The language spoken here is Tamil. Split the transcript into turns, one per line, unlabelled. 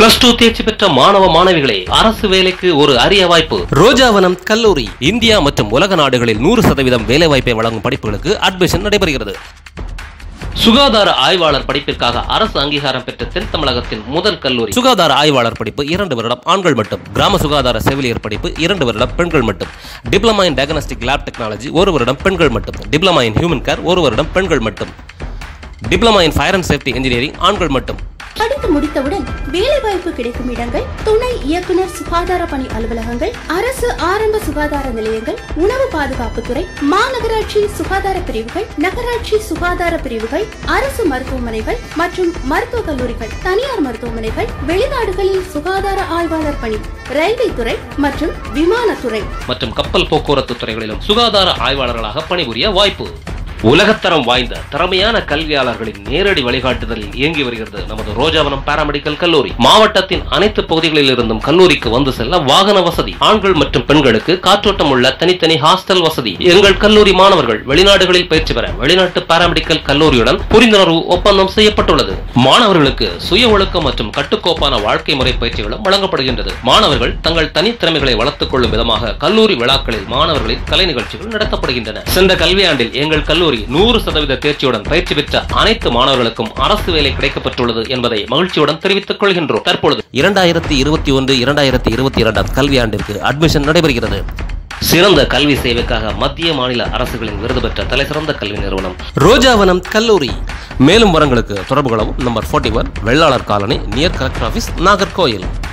பிளஸ் டூ தேர்ச்சி பெற்ற மாணவ மாணவிகளே அரசு வேலைக்கு ஒரு அரிய வாய்ப்பு ரோஜாவனம் கல்லூரி இந்தியா மற்றும் உலக நாடுகளில் நூறு சதவீதம் வேலை வாய்ப்பை வழங்கும் படிப்புகளுக்கு அட்மிஷன் நடைபெறுகிறது சுகாதார ஆய்வாளர் படிப்பிற்காக அரசு அங்கீகாரம் பெற்ற தென் தமிழகத்தின் முதல் கல்லூரி சுகாதார ஆய்வாளர் படிப்பு இரண்டு வருடம் ஆண்கள் மட்டும் கிராம சுகாதார செவிலியர் படிப்பு இரண்டு வருடம் பெண்கள் மட்டும் diploma in diagnostic lab technology ஒரு வருடம் பெண்கள் மட்டும் டிப்ளமா இன் ஹியூமன் கேர் ஒரு வருடம் பெண்கள் மட்டும் diploma in fire and safety engineering ஆண்கள் மட்டும்
படித்து முடித்தவுடன் வேலைவாய்ப்பு கிடைக்கும் இடங்கள் துணை இயக்குனர் சுகாதார பணி அலுவலகங்கள் அரசு ஆரம்ப சுகாதார நிலையங்கள் உணவு பாதுகாப்புத்துறை மாநகராட்சி சுகாதார பிரிவுகள் நகராட்சி சுகாதார பிரிவுகள் அரசு மருத்துவமனைகள் மற்றும் மருத்துவக் கல்லூரிகள் தனியார் மருத்துவமனைகள் வெளிநாடுகளில் சுகாதார ஆய்வாளர் பணி ரயில்வே துறை மற்றும் விமானத்துறை
மற்றும் கப்பல் போக்குவரத்து துறைகளிலும் சுகாதார ஆய்வாளர்களாக பணிபுரிய வாய்ப்பு உலகத்தரம் வாய்ந்த திறமையான கல்வியாளர்களின் நேரடி வழிகாட்டுதலில் இயங்கி வருகிறது நமது ரோஜாவனம் பாராமெடிக்கல் கல்லூரி மாவட்டத்தின் அனைத்து பகுதிகளில் இருந்தும் கல்லூரிக்கு வந்து செல்ல வாகன வசதி ஆண்கள் மற்றும் பெண்களுக்கு காற்றோட்டம் உள்ள தனித்தனி ஹாஸ்டல் வசதி எங்கள் கல்லூரி மாணவர்கள் வெளிநாடுகளில் பயிற்சி பெற வெளிநாட்டு பாராமெடிக்கல் கல்லூரியுடன் புரிந்துணர்வு ஒப்பந்தம் செய்யப்பட்டுள்ளது மாணவர்களுக்கு சுய ஒழுக்கம் மற்றும் கட்டுக்கோப்பான வாழ்க்கை முறை பயிற்சிகளும் வழங்கப்படுகின்றது மாணவர்கள் தங்கள் தனித்திறமைகளை வளர்த்துக் கொள்ளும் விதமாக கல்லூரி விழாக்களில் மாணவர்களின் கலை நிகழ்ச்சிகள் நடத்தப்படுகின்றன சென்ற கல்வியாண்டில் எங்கள் கல்லூரி நூறு சதவீத தேர்ச்சியுடன் பயிற்சி பெற்ற அனைத்து மாணவர்களுக்கும் அரசு வேலை கிடைக்கப்பட்டுள்ளது என்பதை மகிழ்ச்சியுடன் தெரிவித்துக் கொள்கின்றோம் தற்பொழுது இரண்டாயிரத்தி இருபத்தி ஒன்று இரண்டாயிரத்தி இருபத்தி இரண்டாம் கல்வியாண்டிற்கு அட்மிஷன் நடைபெறுகிறது சிறந்த கல்வி சேவைக்காக மத்திய மாநில அரசுகளின் விருது பெற்ற தலைசிறந்த கல்வி நிறுவனம் ரோஜாவனம் கல்லூரி மேலும் வரங்களுக்கு தொடர்பு கொள்ளவும் number 41 one Vellalar colony near collector office Nagercoil